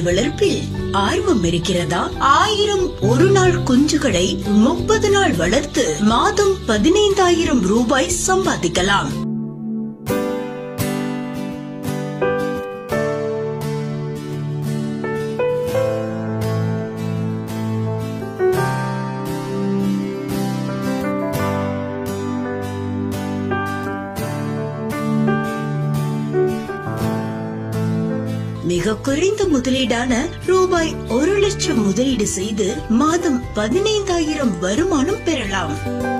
வளர்ப்பில் ஆர்வம் இருக்கிறதா ஆயிரம் ஒரு நாள் குஞ்சுகளை முப்பது நாள் வளர்த்து மாதம் பதினைந்தாயிரம் ரூபாய் சம்பாதிக்கலாம் மிக குறைந்த முதலீடான ரூபாய் ஒரு லட்சம் முதலீடு செய்து மாதம் பதினைந்தாயிரம் வருமானம் பெறலாம்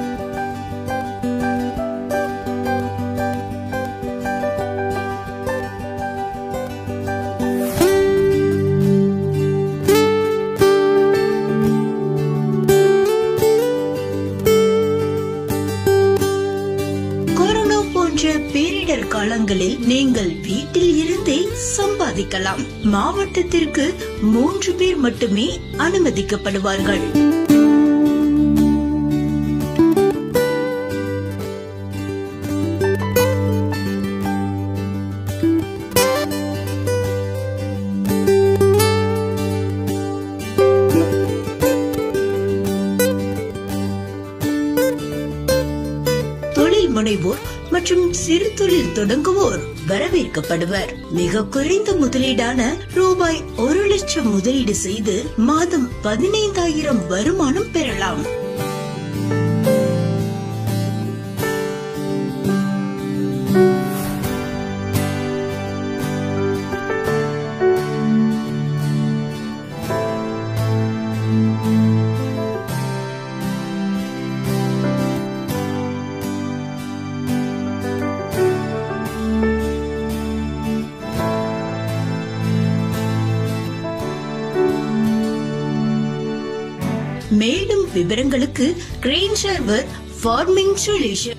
கொரோனா போன்ற பேரிடர் காலங்களில் நீங்கள் வீட்டில் இருந்தே சம்பாதிக்கலாம் மாவட்டத்திற்கு மூன்று பேர் மட்டுமே அனுமதிக்கப்படுவார்கள் தொழில் முனைவோர் மற்றும் சிறு தொழில் தொடங்குவோர் வரவேற்கப்படுவர் மிக குறைந்த முதலீடான ரூபாய் ஒரு லட்சம் முதலீடு செய்து மாதம் பதினைந்தாயிரம் வருமானம் பெறலாம் மேலும் விவரங்களுக்கு கிரீன் சர்வர் ஃபார்மிங் சொல்யூஷன்